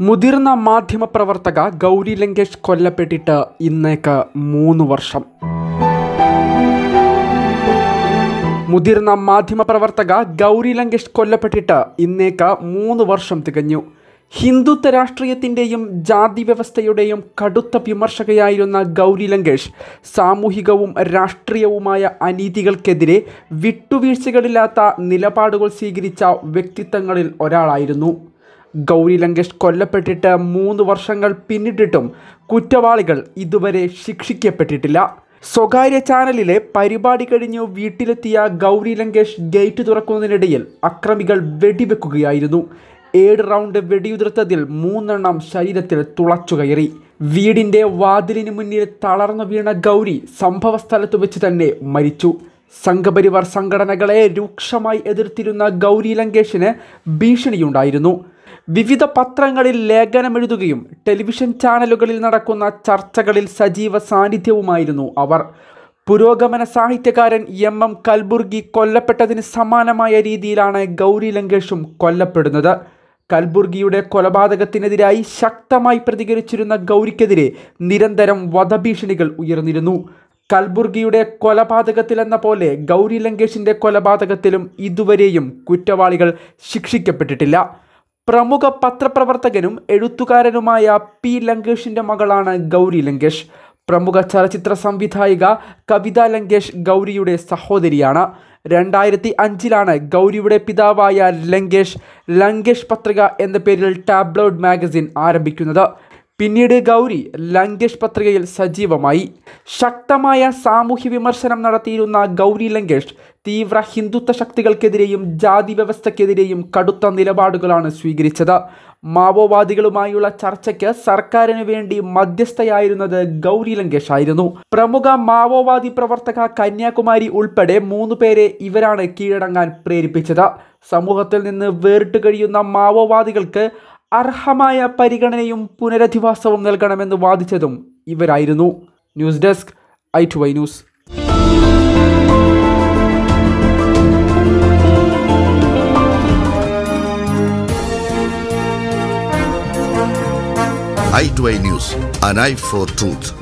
മുതിർന്ന മാധ്യമപ്രവർത്തക ഗൗരി ലങ്കേഷ് കൊല്ലപ്പെട്ടിട്ട് ഇന്നേക്ക് മൂന്ന് വർഷം മുതിർന്ന മാധ്യമപ്രവർത്തക ഗൗരി ലങ്കേഷ് കൊല്ലപ്പെട്ടിട്ട് ഇന്നേക്ക് മൂന്ന് വർഷം തികഞ്ഞു ഹിന്ദുത്വ രാഷ്ട്രീയത്തിൻ്റെയും ജാതി വ്യവസ്ഥയുടെയും കടുത്ത വിമർശകയായിരുന്ന ഗൗരി ലങ്കേഷ് സാമൂഹികവും രാഷ്ട്രീയവുമായ അനീതികൾക്കെതിരെ വിട്ടുവീഴ്ചകളില്ലാത്ത നിലപാടുകൾ സ്വീകരിച്ച വ്യക്തിത്വങ്ങളിൽ ഒരാളായിരുന്നു ഗൗരി ലങ്കേഷ് കൊല്ലപ്പെട്ടിട്ട് മൂന്ന് വർഷങ്ങൾ പിന്നിട്ടിട്ടും കുറ്റവാളികൾ ഇതുവരെ ശിക്ഷിക്കപ്പെട്ടിട്ടില്ല സ്വകാര്യ ചാനലിലെ പരിപാടി കഴിഞ്ഞു വീട്ടിലെത്തിയ ഗൗരി ലങ്കേഷ് ഗേറ്റ് തുറക്കുന്നതിനിടയിൽ അക്രമികൾ വെടിവെക്കുകയായിരുന്നു ഏഴ് റൗണ്ട് വെടിയുതിർത്തതിൽ മൂന്നെണ്ണം ശരീരത്തിൽ തുളച്ചുകയറി വീടിൻ്റെ വാതിലിന് മുന്നിൽ തളർന്നു വീണ ഗൗരി സംഭവ സ്ഥലത്ത് വെച്ച് തന്നെ മരിച്ചു സംഘപരിവാർ സംഘടനകളെ രൂക്ഷമായി എതിർത്തിരുന്ന ഗൗരി ലങ്കേഷിന് ഭീഷണിയുണ്ടായിരുന്നു വിവിധ പത്രങ്ങളിൽ ലേഖനമെഴുതുകയും ടെലിവിഷൻ ചാനലുകളിൽ നടക്കുന്ന ചർച്ചകളിൽ സജീവ സാന്നിധ്യവുമായിരുന്നു അവർ പുരോഗമന സാഹിത്യകാരൻ എം എം കൽബുർഗി കൊല്ലപ്പെട്ടതിന് സമാനമായ രീതിയിലാണ് ഗൗരി ലങ്കേഷും കൊല്ലപ്പെടുന്നത് കൽബുർഗിയുടെ കൊലപാതകത്തിനെതിരായി ശക്തമായി പ്രതികരിച്ചിരുന്ന ഗൗരിക്കെതിരെ നിരന്തരം വധഭീഷണികൾ ഉയർന്നിരുന്നു കൽബുർഗിയുടെ കൊലപാതകത്തിലെന്ന പോലെ ഗൗരി ലങ്കേഷിൻ്റെ കൊലപാതകത്തിലും ഇതുവരെയും കുറ്റവാളികൾ ശിക്ഷിക്കപ്പെട്ടിട്ടില്ല പ്രമുഖ പത്രപ്രവർത്തകനും എഴുത്തുകാരനുമായ പി ലങ്കേഷിൻ്റെ മകളാണ് ഗൗരി ലങ്കേഷ് പ്രമുഖ ചലച്ചിത്ര സംവിധായിക കവിത ലങ്കേഷ് ഗൗരിയുടെ സഹോദരിയാണ് രണ്ടായിരത്തി അഞ്ചിലാണ് ഗൗരിയുടെ പിതാവായ ലങ്കേഷ് ലങ്കേഷ് പത്രിക എന്ന പേരിൽ ടാബ്ലോയിഡ് മാഗസിൻ ആരംഭിക്കുന്നത് പിന്നീട് ഗൗരി ലങ്കേഷ് പത്രികയിൽ സജീവമായി ശക്തമായ സാമൂഹ്യ വിമർശനം നടത്തിയിരുന്ന ഗൗരി ലങ്കേഷ് തീവ്ര ഹിന്ദുത്വ ശക്തികൾക്കെതിരെയും ജാതി വ്യവസ്ഥക്കെതിരെയും കടുത്ത നിലപാടുകളാണ് സ്വീകരിച്ചത് മാവോവാദികളുമായുള്ള ചർച്ചയ്ക്ക് സർക്കാരിന് വേണ്ടി മധ്യസ്ഥയായിരുന്നത് ഗൗരി ലങ്കേഷ് ആയിരുന്നു പ്രമുഖ മാവോവാദി പ്രവർത്തക കന്യാകുമാരി ഉൾപ്പെടെ മൂന്ന് പേരെ ഇവരാണ് കീഴടങ്ങാൻ പ്രേരിപ്പിച്ചത് സമൂഹത്തിൽ നിന്ന് വേറിട്ട് കഴിയുന്ന മാവോവാദികൾക്ക് അർഹമായ പരിഗണനയും പുനരധിവാസവും നൽകണമെന്ന് വാദിച്ചതും ഇവരായിരുന്നു news desk I two Y news i2i News, an eye for truth.